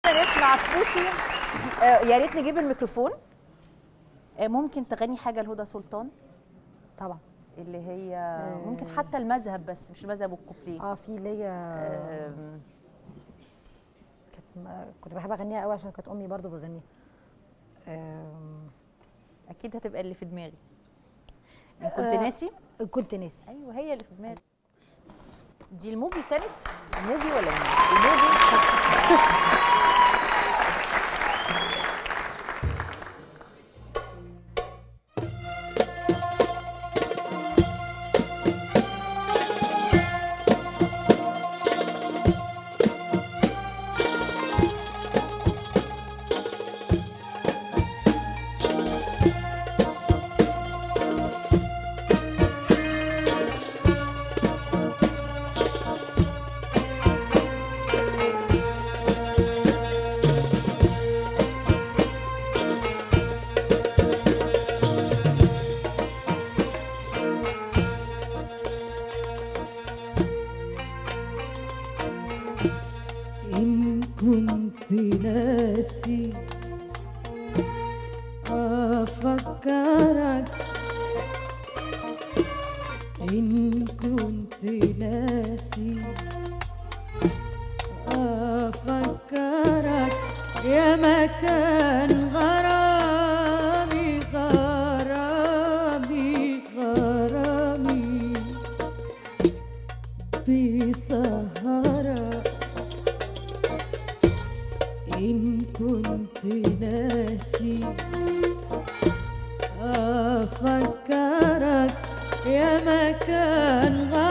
نسمع بوسي آه، يا ريت نجيب الميكروفون آه، ممكن تغني حاجه لهدى سلطان طبعا اللي هي ممكن آه. حتى المذهب بس مش المذهب والكوبليه اه في ليا آم، كانت م- كنت بحب اغنيها قوي عشان كانت امي برضو بتغنيها آم، اكيد هتبقى اللي في دماغي كنت آه. ناسي كنت ناسي ايوه هي اللي في دماغي دي الموجي كانت الموجي ولا مين الموجي إن كنت ناسي أفكرك إن كنت ناسي أفكرك يا مكان غرامي غرامي غرامي بسهرك إن كنت ناسي أفكرك يا مكان غرامي